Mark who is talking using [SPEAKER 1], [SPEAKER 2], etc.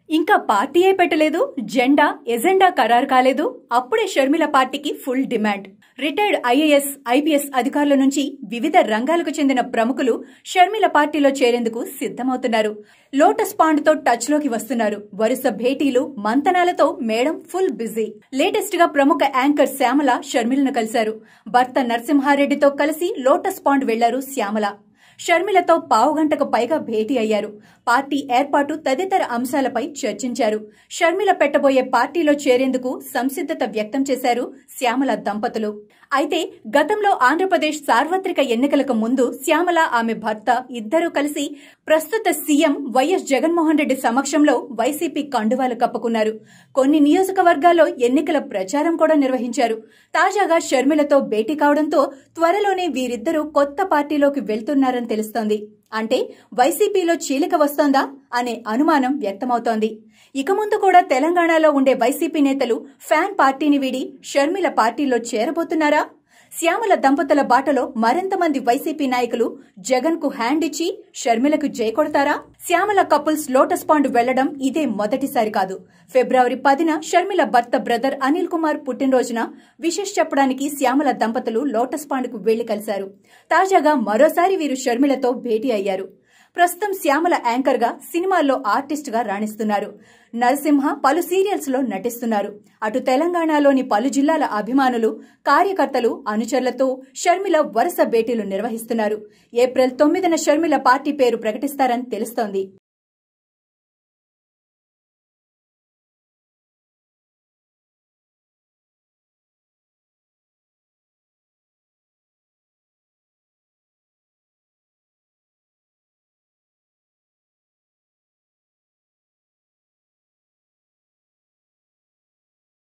[SPEAKER 1] ఇంకా పార్టీయే పెట్టలేదు జెండా ఎజెండా ఖరారు కాలేదు అప్పుడే షర్మిల పార్టీకి full demand retired IAS IPS అధికారుల నుంచి వివిధ రంగాలకు చెందిన ప్రముఖులు షర్మిల పార్టీలో చేరేందుకు సిద్ధమవుతున్నారు లోటస్ పాండ్ తో టచ్ లోకి వస్తున్నారు వరుస భేటీలు మంతనాలతో మేడం ఫుల్ బిజీ లేటెస్ట్ గా ప్రముఖ యాంకర్ శ్యామల షర్మిలను కలిశారు భర్త నరసింహారెడ్డితో కలిసి లోటస్ పాండ్ వెళ్లారు శ్యామల షర్మిలతో పావుగంటకు పైగా భేటీ అయ్యారు పార్టీ ఏర్పాటు తదితర అంశాలపై చర్చించారు షర్మిల పెట్టబోయే పార్టీలో చేరేందుకు సంసిద్ధత వ్యక్తం చేశారు శ్యామల దంపతులు అయితే గతంలో ఆంధ్రప్రదేశ్ సార్వత్రిక ఎన్నికలకు ముందు శ్యామల ఆమె భర్త ఇద్దరూ కలిసి ప్రస్తుత సీఎం వైఎస్ జగన్మోహన్ రెడ్డి సమక్షంలో వైసీపీ కండువాలు కప్పుకున్నారు కొన్ని నియోజకవర్గాల్లో ఎన్నికల ప్రచారం కూడా నిర్వహించారు తాజాగా షర్మిలతో భేటీ కావడంతో త్వరలోనే వీరిద్దరూ కొత్త పార్టీలోకి వెళ్తున్నారని తెలుస్తోంది అంటే వైసీపీలో చీలిక వస్తోందా అనే అనుమానం వ్యక్తమవుతోంది ఇక ముందు కూడా తెలంగాణలో ఉండే వైసీపీ నేతలు ఫ్యాన్ పార్టీని వీడి షర్మిల పార్టీలో చేరబోతున్నారా శ్యామల దంపతుల బాటలో మరింత మంది వైసీపీ నాయకులు జగన్ కు హ్యాండ్ ఇచ్చి షర్మిలకు జై కొడతారా శ్యామల కపుల్స్ లోటస్ పాండ్ వెళ్లడం ఇదే మొదటిసారి కాదు ఫిబ్రవరి పదిన షర్మిల భర్త బ్రదర్ అనిల్ కుమార్ పుట్టినరోజున విషెస్ చెప్పడానికి శ్యామల దంపతులు లోటస్ పాండ్ కు వెళ్లి కలిశారు తాజాగా మరోసారి వీరు షర్మిలతో భేటీ అయ్యారు ప్రస్తుతం శ్యామల యాంకర్ గా సినిమాల్లో ఆర్టిస్ట్ గా రాణిస్తున్నారు నరసింహ పలు సీరియల్స్ లో నటిస్తున్నారు అటు తెలంగాణలోని పలు జిల్లాల అభిమానులు కార్యకర్తలు అనుచరులతో షర్మిల వరుస భేటీలు నిర్వహిస్తున్నారు ఏప్రిల్ తొమ్మిదిన షర్మిల పార్టీ పేరు ప్రకటిస్తారని తెలుస్తోంది